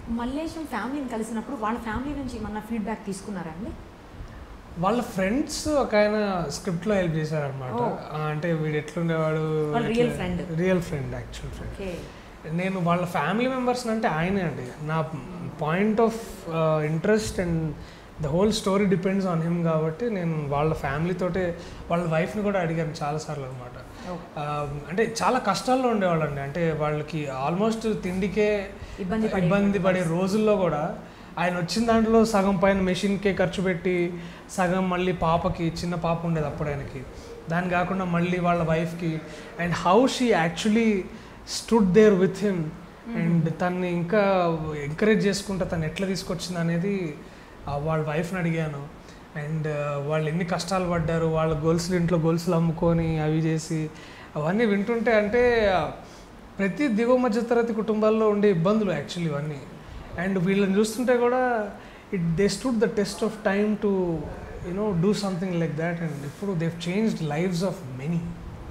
మల్లేశం ఫ్యామిలీని కలిసినప్పుడు వాళ్ళ ఫ్యామిలీ నుంచి ఏమన్నా ఫీడ్బ్యాక్ తీసుకున్నారా అండి వాళ్ళ ఫ్రెండ్స్ ఒక ఆయన స్క్రిప్ట్లో హెల్ప్ చేశారనమాట Oh. అంటే వీడు ఎట్లుండేవాడు వాళ్ళ real friend. Real friend actual friend okay నేను వాళ్ళ ఫ్యామిలీ మెంబర్స్ అంటే ఆయనే అండి నా point of interest and the whole story depends on him కాబట్టి నేను వాళ్ళ ఫ్యామిలీతోటే వాళ్ళ వైఫ్ని కూడా అడిగాను చాలాసార్లు అనమాట అంటే చాలా కష్టాల్లో ఉండేవాళ్ళండి అంటే వాళ్ళకి ఆల్మోస్ట్ తిండికే ఇబ్బంది పడే ఇబ్బంది పడే రోజుల్లో కూడా ఆయన వచ్చిన దాంట్లో సగం పైన మెషిన్కే ఖర్చు పెట్టి సగం మళ్ళీ పాపకి చిన్న పాప ఉండేది అప్పుడు ఆయనకి దాని కాకుండా మళ్ళీ వాళ్ళ వైఫ్కి and how she actually stood there with him and తన్ని ఇంకా ఎంకరేజ్ చేసుకుంటా తను ఎట్లా తీసుకొచ్చింది అనేది ఆ వాళ్ళ వైఫ్ని అడిగాను అండ్ వాళ్ళు ఎన్ని కష్టాలు పడ్డారు వాళ్ళ గొలుసులు ఇంట్లో గొలుసులు అమ్ముకొని అవి చేసి అవన్నీ వింటుంటే అంటే ఆ, ప్రతి దిగువ మధ్యతరగతి కుటుంబాల్లో ఉండే ఇబ్బందులు యాక్చువల్లీ ఇవన్నీ అండ్ వీళ్ళని చూస్తుంటే కూడా it they stood the test of time to you know do something like that and ఇప్పుడు they've changed lives of many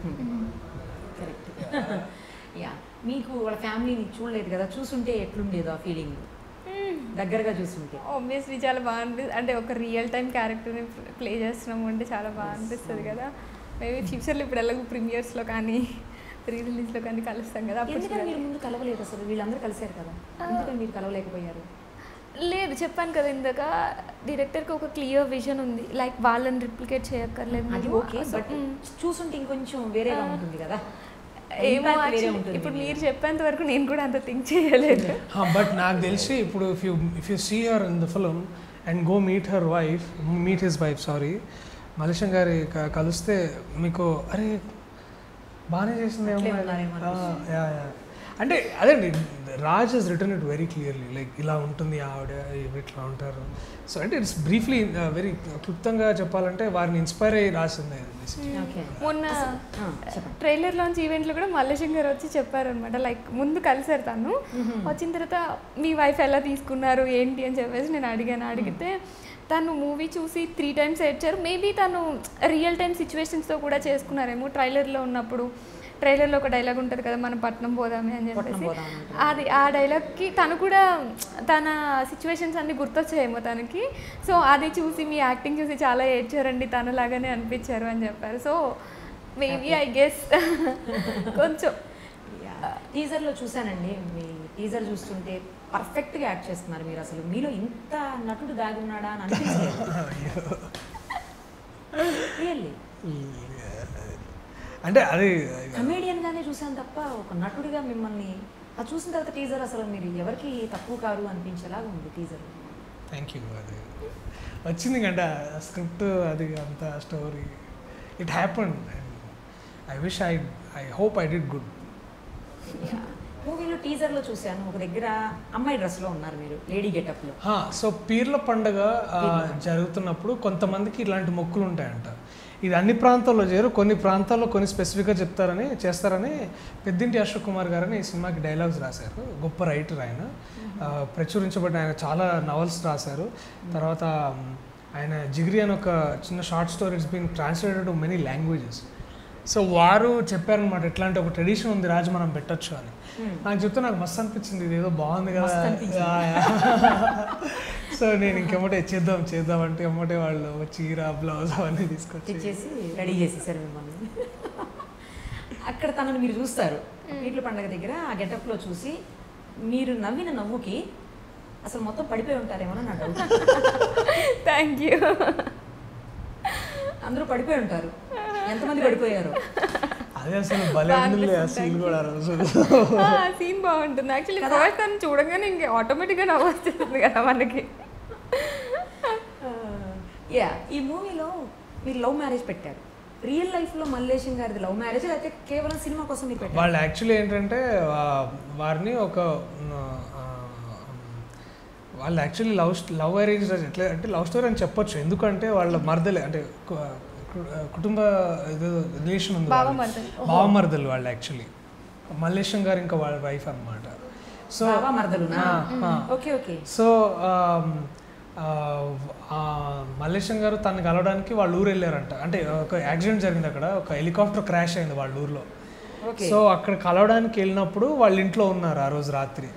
correct yeah మీకు వాళ్ళ ఫ్యామిలీని చూడలేదు కదా చూసుంటే ఎట్లుండేదో ఆ ఫీలింగ్ దగ్గరగా చూసుంటే ఆబ్వియస్లీ చాలా బాగా అనిపిస్తుంది అంటే ఒక రియల్ టైం క్యారెక్టర్ని ప్లే చేస్తున్నాము అంటే చాలా బాగా అనిపిస్తుంది కదా మేబీ ఫ్యూచర్లో ఇప్పుడు ఎలాగో ప్రీమియర్స్లో కానీ రీ రిలీజ్లో కానీ కలుస్తాం కదా అప్పుడు ఎందుకని చూడాలి. మీరు ముందు కలవలేదు అసలు వీళ్ళందరూ కలిశారు కదా ఎందుకని మీరు కలవలేకపోయారు లేదు చెప్పాను కదా ఇందాక డైరెక్టర్కి ఒక క్లియర్ విజన్ ఉంది లైక్ వాళ్ళని రిప్లికేట్ చేయక్కర్లేదు అది నువ్వు. ఓకే సో, బట్ మ్, చూసుంటే ఇంకొంచెం వేరేగా ఉంటుంది కదా ఏమో Impact వేరే actually ఉంటుంది ఇప్పుడు మీది. మీరు చెప్పేంత వరకు నేను కూడా అంత థింక్ చేయలేదు బట్ నాకు తెలిసి ఇప్పుడు if you if you see her in the film and go meet her wife meet his wife sorry Mallesham గారి క- కలిస్తే మీకు అరే బాగానే చేసింది అట్లే ఉన్నారేమో యా యా అంటే అదండి Raj has written it very clearly like ఇలా ఉంటుంది ఆవిడ ఇవి ఇట్లా ఉంటారు సో అంటే ఇట్స్ బ్రీఫ్లీ వెరీ క్లుప్తంగా చెప్పాలంటే వారిని ఇన్స్పైర్ అయ్యి రాసింది ఓకే మొన్న ఆ, చెప్పండి ట్రైలర్ లాంచ్ ఈవెంట్లో కూడా మల్లేశం గారు వచ్చి చెప్పారనమాట లైక్ ముందు కలిసారు తను వచ్చిన తర్వాత మీ వైఫ్ ఎలా తీసుకున్నారు ఏంటి అని చెప్పేసి నేను అడిగాను అడిగితే తను మూవీ చూసి త్రీ టైమ్స్ ఏడ్చారు మేబీ తను రియల్ టైం సిచ్యువేషన్స్తో కూడా చేసుకున్నారేమో ట్రైలర్లో ఉన్నప్పుడు ట్రైలర్లో ఒక డైలాగ్ ఉంటుంది కదా మనం పట్నం పోదామే అని పట్నం చెప్పేసి పోదాం అంటారు. అది ఆ డైలాగ్కి తను కూడా తన సిచ్యువేషన్స్ అన్ని గుర్తొచ్చాయేమో తనకి సో అది చూసి మీ యాక్టింగ్ చూసి చాలా ఏడ్చారండి తనలాగానే అనిపించారు అని చెప్పారు సో మేబీ ఐ గెస్ కొంచెం టీజర్లో చూశానండి మీ టీజర్ చూస్తుంటే పర్ఫెక్ట్గా యాక్ట్ చేస్తున్నారు మీరు అసలు మీలో ఇంత నటుడు దాగి ఉన్నాడా అని అనిపించలేదు రియల్లీ అంటే అది కమేడియన్ గానే చూసాను తప్ప ఒక నటుడిగా మిమ్మల్ని అది చూసిన తర్వాత టీజర్ అసలు మీరు ఎవరికి తక్కువ కారు అనిపించేలాగా ఉంది టీజర్ థ్యాంక్ యూ అది వచ్చింది కంటే స్క్రిప్ట్ అది అంత story it happen I wish I I hope I did good మూవీలో టీజర్లో చూశాను ఒక దగ్గర అమ్మాయి డ్రెస్లో ఉన్నారు మీరు లేడీ గెటప్లో సో పీర్ల పండుగ ఆ, జరుగుతున్నప్పుడు కొంతమందికి ఇలాంటి మొక్కులు ఉంటాయంట ఇది అన్ని ప్రాంతాల్లో చేయరు కొన్ని ప్రాంతాల్లో కొన్ని స్పెసిఫిక్గా చెప్తారని చేస్తారని పెద్దింటి అశోక్ కుమార్ గారని ఈ సినిమాకి డైలాగ్స్ రాశారు గొప్ప రైటర్ ఆయన ఆ, ప్రచురించబడిన ఆయన చాలా నవల్స్ రాశారు తర్వాత మ్, ఆయన జిగిరి అని ఒక చిన్న short story it's been translated to many languages so వారు చెప్పారనమాట ఇట్లాంటి ఒక ట్రెడిషన్ ఉంది రాజు మనం పెట్టొచ్చు అని నాకు చెప్తే నాకు మస్తు అనిపించింది ఇది ఏదో బాగుంది కదా మస్తు అనిపించింది. Yeah, yeah. సో నేను ఇంకెమ్మటే చేద్దాం చేద్దాం అంటే ఎమ్మటే వాళ్ళు చీర బ్లౌజ్ అవన్నీ తీసుకొచ్చి తెచ్చేసి రెడీ చేసేసారు మిమ్మల్ని అక్కడ తనను మీరు చూస్తారు పీట్ల పండగ దగ్గర ఆ గెటప్లో చూసి మీరు నవ్విన నవ్వుకి అసలు మొత్తం పడిపోయి ఉంటారేమో అని నా డౌట్ థ్యాంక్ యూ అందరూ పడిపోయి ఉంటారు ఎంతమంది పడిపోయారు అదే అసలు భలే బాగా ఉంది ఆ అనిపిస్తుంది, సీన్ thank కూడా ఆ రోజు సీన్ బాగుంటుంది యాక్చువల్లీ ఫస్ట్ తను చూడగానే ఇంక ఆటోమేటిక్గా నవ్వు వచ్చేస్తుంది కదా మనకి యా ఈ మూవీలో మీరు లవ్ మ్యారేజ్ పెట్టారు రియల్ లైఫ్లో మల్లేశం గారిది లవ్ మ్యారేజ్ లేకపోతే కేవలం సినిమా కోసం మీరు పెట్టారు వాళ్ళు యాక్చువల్లీ ఏంటంటే ఆ, వారిని ఒక ఆ, వాళ్ళు యాక్చువల్లీ లవ్ లవ్ అరేంజ్ ఎట్లా అంటే లవ్ స్టోరీ అని చెప్పొచ్చు ఎందుకంటే వాళ్ళ మరదలే అంటే కు- కు- కుటుంబ రిలేషన్ ఉంది బావ వాళ్ళది. మరదలు. బావ మరదలు వాళ్ళు యాక్చువల్లీ మల్లేశం గారు ఇంకా వాళ్ళ వైఫ్ అనమాట సో బావా మరదలునా ఆ, ఆ. ఓకే ఓకే సో ఆమ్, ఆ, ఆ, మల్లేశం గారు తను కలవడానికి వాళ్ళ ఊరు వెళ్ళారంట అంటే ఒక యాక్సిడెంట్ జరిగింది అక్కడ ఒక హెలికాప్టర్ క్రాష్ అయింది వాళ్ళ ఊర్లో ఓకే సో అక్కడ కలవడానికి వెళ్ళినప్పుడు వాళ్ళ ఇంట్లో ఉన్నారు ఆ రోజు రాత్రి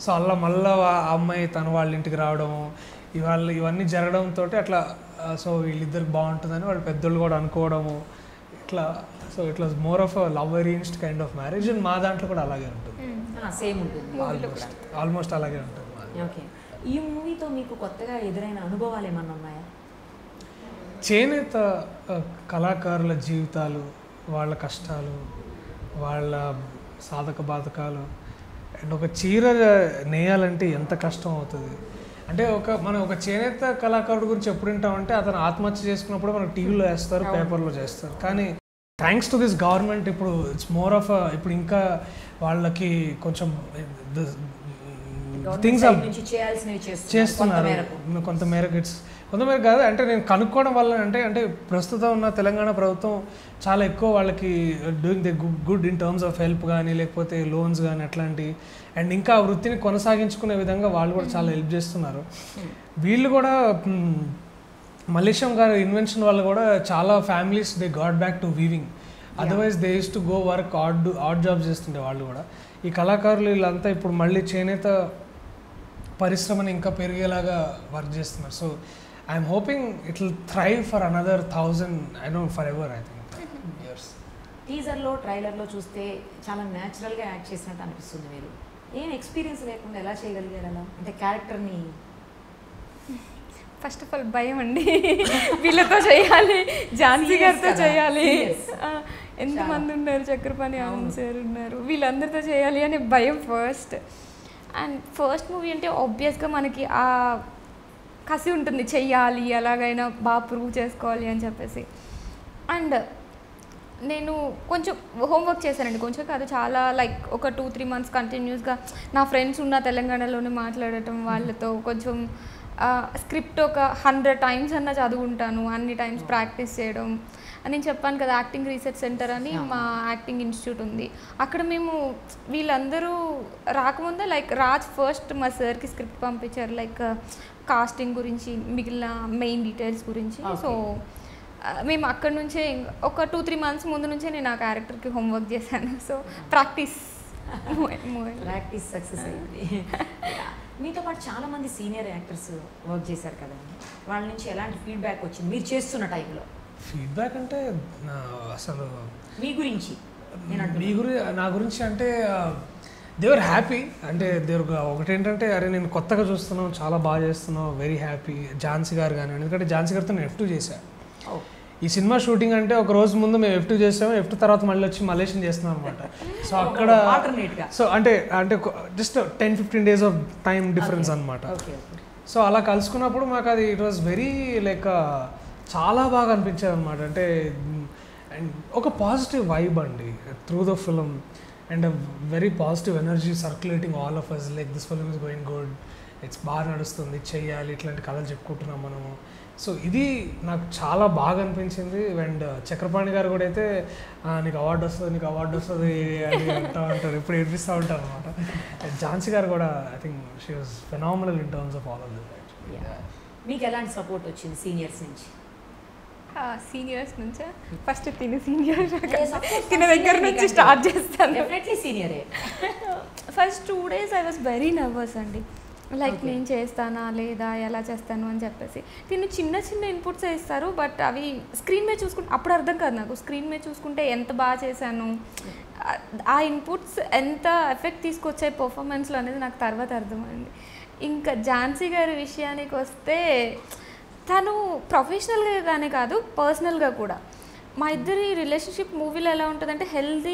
సో అలా మళ్ళీ ఆ అమ్మాయి తన వాళ్ళ ఇంటికి రావడం ఇవాళ ఇవన్నీ జరగడంతో అట్లా సో వీళ్ళిద్దరికి బాగుంటుందని వాళ్ళు పెద్దోళ్ళు కూడా అనుకోవడము ఇట్లా so it was more of love arranged kind of marriage and మా దాంట్లో కూడా అలాగే ఉంటుంది సేమ్ ఉంటుంది ఆల్మోస్ట్ ఆల్మోస్ట్ అలాగే ఉంటుంది మాది. ఓకే ఈ మూవీతో మీకు కొత్తగా ఎదురైన అనుభవాలు ఏమన్నా ఉన్నాయా చేనేత ఆ, కళాకారుల జీవితాలు వాళ్ళ కష్టాలు వాళ్ళ సాధక బాధకాలు అండ్ ఒక చీర నేయాలంటే ఎంత కష్టం అవుతుంది అంటే ఒక మనం ఒక చేనేత కళాకారుడు గురించి ఎప్పుడు వింటామంటే అతను ఆత్మహత్య చేసుకున్నప్పుడు మనకు టీవీలో వేస్తారు పేపర్లో చేస్తారు కానీ థ్యాంక్స్ టు దిస్ గవర్నమెంట్ ఇప్పుడు ఇట్స్ మోర్ ఆఫ్ ఇప్పుడు ఇంకా వాళ్ళకి కొంచెం గవర్నమెంట్ థింగ్స్ సైడ్ నుంచి చేయాల్సినవి చేస్తున్నారు చేస్తున్నారు కొంతమేరకు. కొంత మేరకు ఇట్స్ కొంతమేరకు కాదు అంటే నేను కనుక్కోవడం వల్ల అంటే అంటే ప్రస్తుతం ఉన్న తెలంగాణ ప్రభుత్వం చాలా ఎక్కువ వాళ్ళకి doing the good in terms of help కానీ లేకపోతే లోన్స్ కానీ అట్లాంటి అండ్ ఇంకా ఆ వృత్తిని కొనసాగించుకునే విధంగా వాళ్ళు కూడా చాలా హెల్ప్ చేస్తున్నారు వీళ్ళు కూడా మ్, మలేషియం గారి ఇన్వెన్షన్ వల్ల కూడా చాలా families they got back to weaving otherwise they use to go work odd odd job చేస్తుండే వాళ్ళు కూడా ఈ కళాకారులు వీళ్ళంతా ఇప్పుడు మళ్ళీ చేనేత పరిశ్రమని ఇంకా పెరిగేలాగా వర్క్ చేస్తున్నారు so I'm hoping it will thrive for another thousand I don't for ever I think years టీజర్లో ట్రైలర్లో చూస్తే చాలా న్యాచురల్గా యాక్ట్ చేసినట్టు అనిపిస్తుంది మీరు ఏం ఎక్స్పీరియన్స్ లేకుండా ఎలా చేయగలిగారు అలా అంటే క్యారెక్టర్ని ఫస్ట్ ఆఫ్ ఆల్ భయం అండి వీళ్ళతో చేయాలి ఝాన్సీ Serious గారితో కదా? చేయాలి Serious. ఆ, ఎంతమంది ఉన్నారు చక్రపాణి అవును. ఆనంద్ సార్ ఉన్నారు వీళ్ళందరితో చేయాలి అనే భయం ఫస్ట్ అండ్ ఫస్ట్ మూవీ అంటే ఆబ్వియస్గా మనకి ఆ కసి ఉంటుంది చెయ్యాలి ఎలాగైనా బాగా ప్రూవ్ చేసుకోవాలి అని చెప్పేసి అండ్ నేను కొంచెం హోంవర్క్ చేశానండి కొంచెం కాదు చాలా లైక్ ఒక టూ త్రీ మంత్స్ కంటిన్యూస్గా నా ఫ్రెండ్స్ ఉన్న తెలంగాణలోనే మాట్లాడటం వాళ్ళతో కొంచెం స్క్రిప్ట్ ఒక హండ్రెడ్ టైమ్స్ అన్న చదువుంటాను అన్ని టైమ్స్ ప్రాక్టీస్ చేయడం అని నేను చెప్పాను కదా యాక్టింగ్ రీసెర్చ్ సెంటర్ అని మా యాక్టింగ్ ఇన్స్టిట్యూట్ ఉంది అక్కడ మేము వీళ్ళందరూ రాకముందే లైక్ రాజ్ ఫస్ట్ మా సార్కి స్క్రిప్ట్ పంపించారు లైక్ కాస్టింగ్ గురించి మిగిలిన మెయిన్ డీటెయిల్స్ గురించి సో ఆ, మేము అక్కడ నుంచే ఇంక- ఒక టూ త్రీ మంత్స్ ముందు నుంచే నేను ఆ క్యారెక్టర్కి హోంవర్క్ చేశాను సో ప్రాక్టీస్ ప్రాక్టీస్ సక్సెస్ అయింది Yeah. మీతో పాటు చాలా మంది సీనియర్ యాక్టర్స్ వర్క్ చేశారు కదండి వాళ్ళ నుంచి ఎలాంటి ఫీడ్బ్యాక్ వచ్చింది మీరు చేస్తున్న టైంలో ఫీడ్బ్యాక్ అంటే నా అసలు మీ గురించి నేను మీ గురి నా గురించి అంటే దేవర్ హ్యాపీ అంటే దేవర్ ఒకటేంటంటే అరే నేను కొత్తగా చూస్తున్నాను చాలా బాగా చేస్తున్నావు వెరీ హ్యాపీ ఝాన్సీ గారు కానీ ఎందుకంటే ఝాన్సీ గారితో నేను ఎఫ్ టూ చేశాను ఓ ఈ సినిమా షూటింగ్ అంటే ఒక రోజు ముందు మేము ఎఫ్ టూ చేసాము ఎఫ్ టూ తర్వాత మళ్ళీ వచ్చి మలేషియన్ చేస్తున్నాం అనమాట సో అక్కడ alternate గా. సో అంటే అంటే just ten fifteen days of time difference అనమాట ఓకే ఓకే సో అలా కలుసుకున్నప్పుడు మాకు అది ఇట్ వాజ్ వెరీ లైక్ చాలా బాగా అనిపించేది అనమాట అంటే అండ్ ఒక పాజిటివ్ వైబ్ అండి through the film and very positive energy circulating all of us like this film is going good it's బాగా నడుస్తుంది చెయ్యాలి ఇట్లాంటి కథలు చెప్పుకుంటున్నాం మనము సో ఇది నాకు చాలా బాగా అనిపించింది అండ్ చక్రపాణి గారు కూడా అయితే "ఆ, నీకు అవార్డు వస్తుంది నీకు అవార్డు వస్తుంది అని అంటూ ఉంటారు ఇప్పుడు ఏడిపిస్తూ ఉంటారు అనమాట ఝాన్సీ గారు కూడా I think she was phenomenal in terms of all of this Yeah. మీకు ఎలాంటి సపోర్ట్ వచ్చింది సీనియర్స్ నుంచి సీనియర్స్ నుంచే ఫస్ట్ తిని సీనియర్ Yes, of course, తిన దగ్గర senior నుంచి మీకంటే. స్టార్ట్ చేస్తాను డెఫినెట్లీ సీనియరే first two days I was very nervous అండి లైక్ Okay. నేను చేస్తానా లేదా ఎలా చేస్తాను అని చెప్పేసి తిని చిన్న చిన్న ఇన్పుట్స్ ఇస్తారు బట్ అవి స్క్రీన్ మీద చూసుకుంటే అప్పుడు అర్థం కాదు నాకు స్క్రీన్ మీద చూసుకుంటే ఎంత బాగా చేశాను ఆ- ఆ ఇన్పుట్స్ ఎంత ఎఫెక్ట్ తీసుకొచ్చాయి పర్ఫార్మెన్స్లో అనేది నాకు తర్వాత అర్థమైంది ఇంకా ఝాన్సీ గారి విషయానికి వస్తే తను ప్రొఫెషనల్గానే కాదు పర్సనల్గా కూడా మా ఇద్దరి రిలేషన్షిప్ మూవీలో ఎలా ఉంటుందంటే హెల్దీ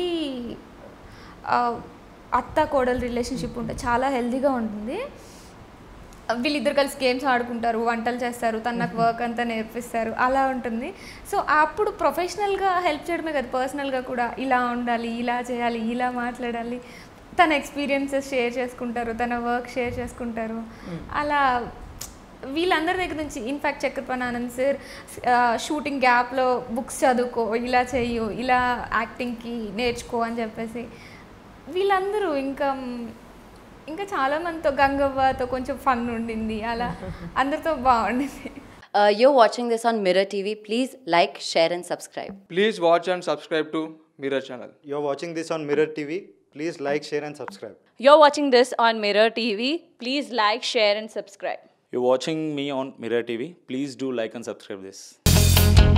అత్త కోడలు రిలేషన్షిప్ ఉంటుంది చాలా హెల్దీగా ఉంటుంది వీళ్ళిద్దరు కలిసి గేమ్స్ ఆడుకుంటారు వంటలు చేస్తారు తను నాకు వర్క్ అంతా నేర్పిస్తారు అలా ఉంటుంది సో అప్పుడు ప్రొఫెషనల్గా హెల్ప్ చేయడమే కదా పర్సనల్గా కూడా ఇలా ఉండాలి ఇలా చేయాలి ఇలా మాట్లాడాలి తన ఎక్స్పీరియన్సెస్ షేర్ చేసుకుంటారు తన వర్క్ షేర్ చేసుకుంటారు అలా వీళ్ళందరి దగ్గర నుంచి in fact Chakrapani Anand sir shooting గ్యాప్లో బుక్స్ చదువుకో ఇలా చెయ్యు ఇలా యాక్టింగ్కి నేర్చుకో అని చెప్పేసి వీళ్ళందరూ ఇంకా ఇంకా చాలా మందితో గంగవ్వతో కొంచెం ఫన్ ఉండింది అలా అందరితో బాగుండింది Uh, you're watching this on Mirror TV. Please like, share, and subscribe. Please watch and subscribe to Mirror channel. You're watching this on Mirror TV. Please like share and subscribe You're watching this on Mirror TV. Please like, share, and subscribe. You're watching me on Mirror TV. Please do like and subscribe this.